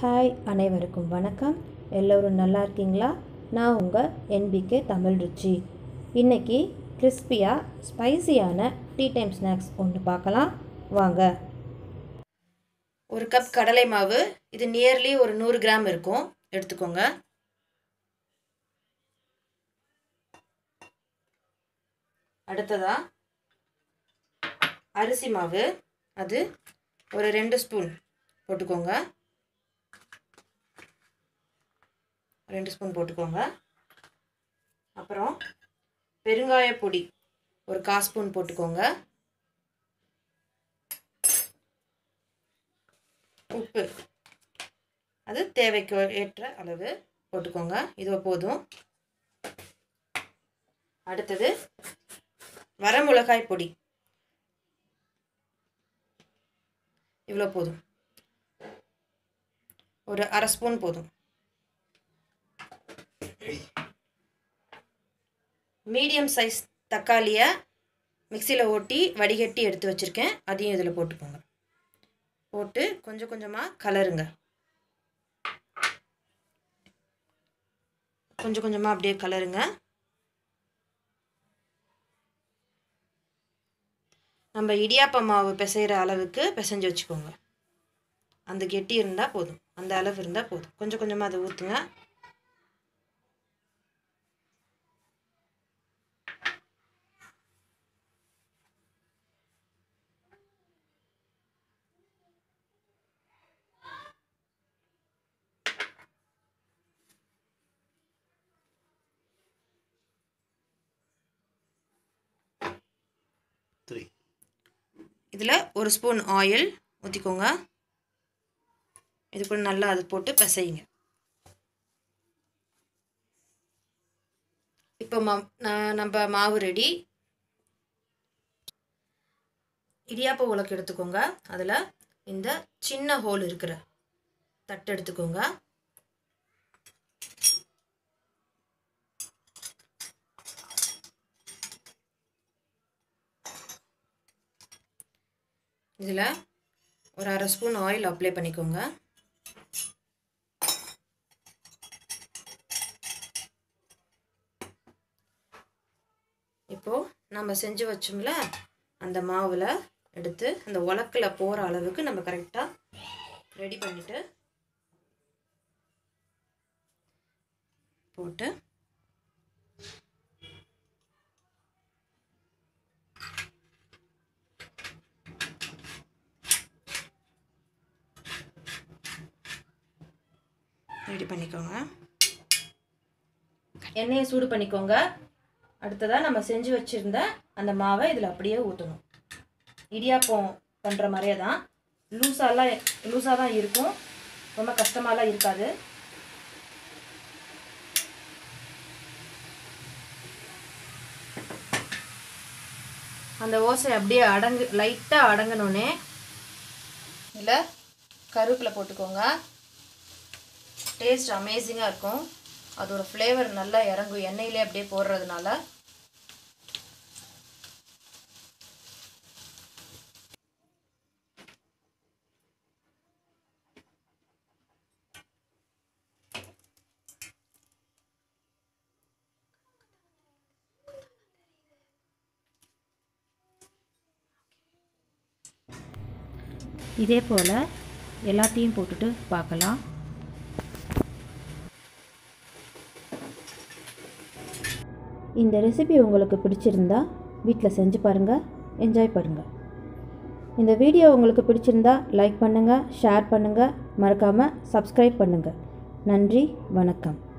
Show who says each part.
Speaker 1: hi அனைவருக்கும் வணக்கம் எல்லோரும் நல்லா இருக்கீங்களா நான் உங்கள் என்பிகே தமிழ் ருச்சி இன்னைக்கு கிறிஸ்பியாக ஸ்பைசியான டீ டைம் ஸ்நாக்ஸ் ஒன்று பார்க்கலாம் வாங்க
Speaker 2: ஒரு கப் கடலை மாவு இது நியர்லி ஒரு நூறு கிராம் இருக்கும் எடுத்துக்கோங்க அடுத்ததா அரிசி மாவு அது ஒரு ரெண்டு ஸ்பூன் போட்டுக்கோங்க ரெண்டு ஸ்பூன் போட்டுக்கோங்க அப்புறம் பெருங்காய பொடி ஒரு கால் ஸ்பூன் போட்டுக்கோங்க உப்பு அது தேவைக்கு ஏற்ற அளவு போட்டுக்கோங்க இது போதும் அடுத்தது வரமிளகாய் பொடி இவ்வளோ போதும் ஒரு அரை ஸ்பூன் போதும் மீடியம் சைஸ் தக்காளியை மிக்சியில் ஓட்டி வடிகட்டி எடுத்து வச்சுருக்கேன் அதையும் இதில் போட்டுக்கோங்க போட்டு கொஞ்சம் கொஞ்சமாக கலருங்க கொஞ்சம் கொஞ்சமாக அப்படியே கலருங்க நம்ம இடியாப்ப மாவு பிசைகிற அளவுக்கு பிசைஞ்சு வச்சுக்கோங்க அந்த கெட்டி இருந்தால் போதும் அந்த அளவு இருந்தால் போதும் கொஞ்சம் கொஞ்சமாக அதை ஊற்றுங்க
Speaker 3: த்ரீ
Speaker 2: இதில் ஒரு ஸ்பூன் ஆயில் ஊற்றிக்கோங்க இது கூட நல்லா அது போட்டு பிசையுங்க இப்போ மா ந- நம்ம மாவு ரெடி இடியாப்ப உலக்கு எடுத்துக்கோங்க அதில் இந்த சின்ன ஹோல் இருக்கிற தட்டு எடுத்துக்கோங்க இதில் ஒரு அரை ஸ்பூன் ஆயில் அப்ளை பண்ணிக்கோங்க இப்போது நம்ம செஞ்சு வச்சோம்ல அந்த மாவில் எடுத்து அந்த உலக்கில் போகிற அளவுக்கு நம்ம கரெக்டாக ரெடி பண்ணிவிட்டு போட்டு ரெடி பண்ணிக்கோங்க எண்ணெயை சூடு பண்ணிக்கோங்க அடுத்ததாக நம்ம செஞ்சு வச்சுருந்த அந்த மாவை இதில் அப்படியே ஊற்றணும் இடியாப்பம் பண்ணுற மாதிரியே தான் லூஸாலாம் லூஸாக தான் இருக்கும் ரொம்ப கஷ்டமாலாம் இருக்காது அந்த ஓசை அப்படியே அடங்கு லைட்டாக அடங்கினோடனே இதில் கருவேப்பிலை போட்டுக்கோங்க டேஸ்ட் அமேசிங்காக இருக்கும் அதோட ஃப்ளேவர் நல்லா இறங்கும் எண்ணெயிலே அப்படியே போடுறதுனால
Speaker 1: இதே போல் எல்லாத்தையும் போட்டுட்டு பார்க்கலாம் இந்த ரெசிபி உங்களுக்கு பிடிச்சிருந்தா வீட்டில் செஞ்சு பாருங்கள் என்ஜாய் பண்ணுங்கள் இந்த வீடியோ உங்களுக்கு பிடிச்சிருந்தா லைக் பண்ணுங்கள் ஷேர் பண்ணுங்கள் மறக்காமல் சப்ஸ்கிரைப் பண்ணுங்கள் நன்றி வணக்கம்